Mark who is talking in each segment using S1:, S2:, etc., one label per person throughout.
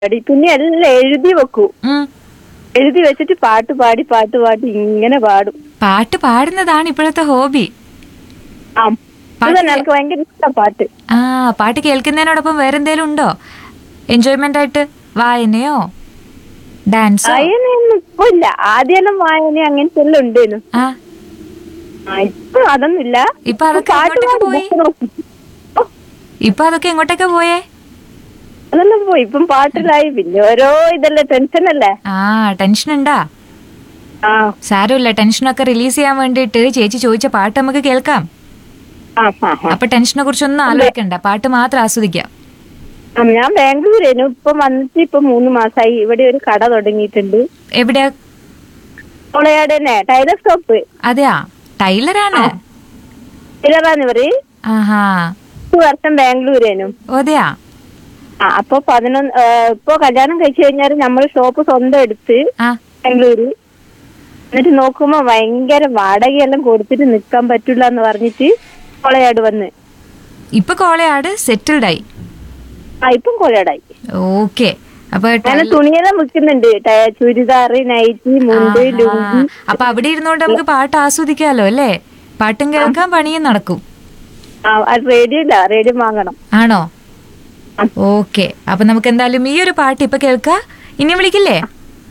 S1: പാടി പിന്നെ എല്ലാം എഴുതി വെക്കൂ
S2: ഉം.
S1: എഴുതി വെച്ചിട്ട് പാട്ട് പാടി പാട്ട് പാടി ഇങ്ങനെ പാടും
S2: പാട്ട് പാടുന്നതാണ് ഇപ്പോഴത്തെ ഹോബി
S1: ആ ഇത് തന്നെ എനിക്ക് ഭയങ്കര ഇഷ്ടം പാട്ട്
S2: ആ പാട്ട് കേൾക്കുന്നതിനോടൊപ്പം വേറെന്തേലും ഉണ്ടോ എൻജോയ്മെന്റ് ആയിട്ട് വായനയോ ഡാൻസോ
S1: വായനയൊന്നും ഇപ്പൊ ഇല്ല ആദ്യമെല്ലാം വായന അങ്ങനത്തെ എല്ലാം ഉണ്ടേനു
S2: ആ
S1: ആ ഇപ്പൊ അതൊന്നുമില്ല
S2: ഇപ്പൊ അതൊക്കെ
S1: പാട്ട്
S2: എങ്ങോട്ടേക്ക്
S1: പാടി
S2: പോയി?
S1: book നോക്കും. ഓ,
S2: ഇപ്പൊ അതൊക്കെ എങ്ങോട്ടൊക്കെ പോയേ
S1: അതെല്ലാം പോയി ഇപ്പം പാട്ടിലായി പിന്നെ ഓരോ ഇതല്ലേ ടെൻഷൻ അല്ലേ
S2: ആ ടെൻഷൻ ഉണ്ടാ
S1: ആ
S2: സാരമില്ല ടെൻഷനൊക്കെ റിലീസ് ചെയ്യാൻ വേണ്ടിയിട്ട് ചേച്ചി ചോദിച്ച പാട്ട് നമുക്ക് കേൾക്കാം
S1: ആ ആ ആ.
S2: അപ്പൊ ടെൻഷനെ കുറിച്ചൊന്നും ആലോചിക്കണ്ട പാട്ട് മാത്രം ആസ്വദിക്കാം
S1: ആ, ഞാൻ ബാംഗ്ലൂരേനു ഇപ്പൊ വന്നിട്ട് ഇപ്പൊ മൂന്ന് മാസമായി ഇവിടെ ഒരു കട തുടങ്ങിയിട്ടുണ്ട്
S2: എവിടെയാ
S1: കോളയാട് തന്നെ ടൈലർ ഷോപ്പ്
S2: അതെയാ ടൈലറാണ്
S1: ടൈലറാന്ന് പറയും
S2: ആഹാ
S1: പത്ത് വർഷം ബാംഗ്ലൂരേനു
S2: അതെയാ
S1: ആ അപ്പൊ പതിനൊന്ന് ഏ, ഇപ്പൊ കല്യാണം കഴിച്ചു കഴിഞ്ഞാൽ നമ്മൾ ഷോപ്പ് സ്വന്തം എടുത്ത്
S2: ആ
S1: ബാംഗ്ലൂര് എന്നിട്ട് നോക്കുമ്പോ ഭയങ്കര വാടകയെല്ലാം കൊടുത്തിട്ട് നിക്കാൻ പറ്റില്ല എന്ന് പറഞ്ഞിട്ട് കോളയാട് വന്ന്
S2: ഇപ്പൊ കോളയാട് സെറ്റിൽഡ് ആയി
S1: ആ ഇപ്പം കോളയാടായി
S2: ഓക്കെ അപ്പൊ
S1: അങ്ങനെ തുണിയെല്ലാം വിൽക്കുന്നുണ്ട് ട- ചുരിദാറ് നൈറ്റി മുണ്ട്
S2: ആഹാ.
S1: ലുങ്കി
S2: അപ്പൊ അവിടെ ഇരുന്നോണ്ട് നമുക്ക് പാട്ട് ആസ്വദിക്കാലോ അല്ലേ പാട്ടും കേൾക്കാൻ പണിയും നടക്കും
S1: ആ അത് റേഡിയോ ഇല്ല റേഡിയോ വാങ്ങണം
S2: ആണോ ഓക്കെ അപ്പൊ നമുക്ക് എന്തായാലും ഈ ഒരു പാട്ട് ഇപ്പൊ കേൾക്കാ ഇനി വിളിക്കില്ലേ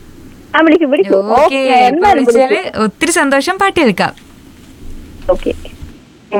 S1: ആ വിളിക്കും വിളിക്കും
S2: ഓക്കെ
S1: ഓക്കെ എന്തായാലും
S2: വിളിച്ചാല് ഒത്തിരി സന്തോഷം പാട്ട് കേൾക്കാം
S1: ഓക്കെ